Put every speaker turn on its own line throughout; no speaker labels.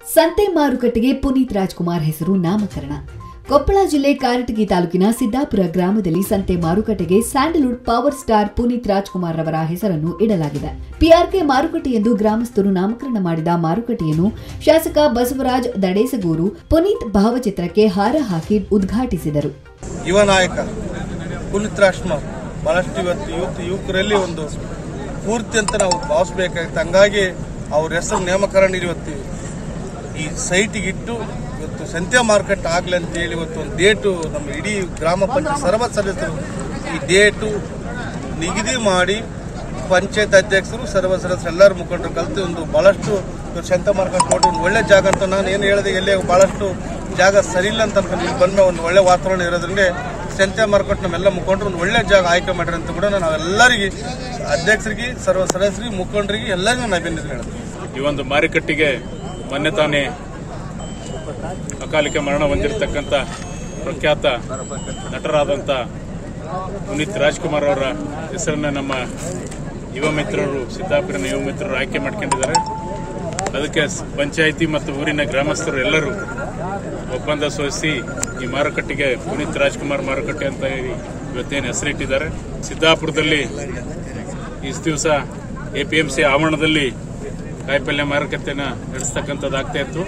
ಸಂತೆ ಮಾರುಕಟ್ಟೆಗೆ ಪುನೀತ್ ರಾಜ್ಕುಮಾರ್ ಹೆಸರು ನಾಮಕರಣ ಕೊಪ್ಪಳ ಜಿಲ್ಲೆ ಕಾರಟಗಿ ತಾಲೂಕಿನ ಸಿದ್ದಾಪುರ ಗ್ರಾಮದಲ್ಲಿ ಸಂತೆ ಮಾರುಕಟ್ಟೆಗೆ sandalwood power star Puneeth Rajkumar ರವರ ಹೆಸರನ್ನು ಇಡಲಾಗಿದೆ ಪಿಆರ್ಕೆ ಮಾರುಕಟ್ಟೆ ಎಂದು ಗ್ರಾಮಸ್ಥರು ನಾಮಕರಣ ಮಾಡಿದ ಮಾರುಕಟ್ಟೆಯನ್ನು ಶಾಸಕ ಬಸವರಾಜ್ ದಡೇಸಗೂರು ಪುನೀತ್ ಭಾವಚಿತ್ರಕ್ಕೆ ಹಾರ ಹಾಕಿ ಉದ್ಘಾಟಿಸಿದರು
ಯುವ ನಾಯಕ ಪುನೀತ್ ರಾಜ್ಕುಮಾರ್ ಬಹಳಷ್ಟು ಇವತ್ತು ಯೂತ್ ಯುವಕರಲ್ಲಿ ಒಂದು ಪೂರ್ತಿ ಅಂತ ನಾವು ಭಾವಿಸ್ಬೇಕಾಗುತ್ತೆ ಹಂಗಾಗಿ ಅವ್ರ ಹೆಸರು ನೇಮಕರಣ ಇವತ್ತು ಈ ಸೈಟಿಗೆ ಇಟ್ಟು ಇವತ್ತು ಸಂತೆ ಮಾರ್ಕೆಟ್ ಆಗಲಿ ಅಂತ ಹೇಳಿ ಇವತ್ತು ಒಂದು ಡೇಟು ನಮ್ಮ ಇಡೀ ಗ್ರಾಮ ಪಂಚಾಯತ್ ಸರ್ವ ಸದಸ್ಯರು ಈ ಡೇಟು ನಿಗದಿ ಮಾಡಿ ಪಂಚಾಯತ್ ಅಧ್ಯಕ್ಷರು ಸರ್ವ ಸದಸ್ಯರು ಎಲ್ಲರ ಮುಖಂಡರು ಕಲಿತು ಒಂದು ಬಹಳಷ್ಟು ಇವತ್ತು ಸಂತೆ ಮಾರ್ಕೆಟ್ ನೋಡಿ ಒಂದು ಒಳ್ಳೆ ಜಾಗ ಅಂತ ನಾನು ಏನು ಹೇಳಿದೆ ಎಲ್ಲಿ ಬಹಳಷ್ಟು ಜಾಗ ಸರಿ ಇಲ್ಲ ಅಂತ ಅನ್ಕೊಂಡು ಇಲ್ಲಿ ಬಂದ ಒಂದು ಒಳ್ಳೆ ವಾತಾವರಣ ಇರೋದ್ರಿಂದ ಸಂತೆ ಮಾರ್ಕೆಟ್ ನಮ್ಮೆಲ್ಲ ಮುಖಂಡರು ಒಂದು ಒಳ್ಳೆ ಜಾಗ ಆಯ್ಕೆ ಮಾಡ್ರಿ ಅಂತ ಕೂಡ ನಾವೆಲ್ಲರಿಗೆ ಅಧ್ಯಕ್ಷರಿಗೆ ಸರ್ವ ಸದಸ್ಯರಿಗೆ ಮುಖಂಡರಿಗೆ ಎಲ್ಲರಿಗೂ ನಾನು ಅಭಿನಂದನೆ ಹೇಳ್ತೀನಿ
ಈ ಒಂದು ಮಾರುಕಟ್ಟೆಗೆ ಮೊನ್ನೆ ತಾನೇ ಅಕಾಲಿಕ ಮರಣ ಹೊಂದಿರತಕ್ಕಂಥ ಪ್ರಖ್ಯಾತ ನಟರಾದಂಥ ಪುನೀತ್ ರಾಜ್ಕುಮಾರ್ ಅವರ ಹೆಸರನ್ನ ನಮ್ಮ ಯುವ ಮಿತ್ರರು ಸಿದ್ದಾಪುರಿನ ಯುವ ಮಿತ್ರರು ಆಯ್ಕೆ ಮಾಡ್ಕೊಂಡಿದ್ದಾರೆ ಅದಕ್ಕೆ ಸ್- ಪಂಚಾಯಿತಿ ಮತ್ತು ಊರಿನ ಗ್ರಾಮಸ್ಥರು ಎಲ್ಲರೂ ಒಪ್ಪಂದ ಸೋಸಿ ಈ ಮಾರುಕಟ್ಟೆಗೆ ಪುನೀತ್ ರಾಜ್ಕುಮಾರ್ ಮಾರುಕಟ್ಟೆ ಅಂತ ಹೇಳಿ ಇವತ್ತೇನು ಹೆಸರಿಟ್ಟಿದ್ದಾರೆ ಸಿದ್ದಾಪುರದಲ್ಲಿ ಇಷ್ಟು ದಿವಸ ಎಪಿಎಂಸಿ ಆವರಣದಲ್ಲಿ ಕಾಯಿಪಲ್ಯ ಮಾರುಕಟ್ಟೆನ ನಡೆಸ್ತಕ್ಕಂಥದ್ದಾಗ್ತಾ ಇತ್ತು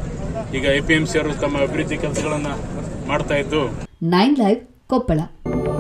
ಈಗ ಎಪಿಎಂಸಿ ಅವರು ತಮ್ಮ ಅಭಿವೃದ್ಧಿ ಕೆಲಸಗಳನ್ನು ಮಾಡ್ತಾ ಇದ್ದು
ನೈನ್ ಲೈವ್ ಕೊಪ್ಪಳ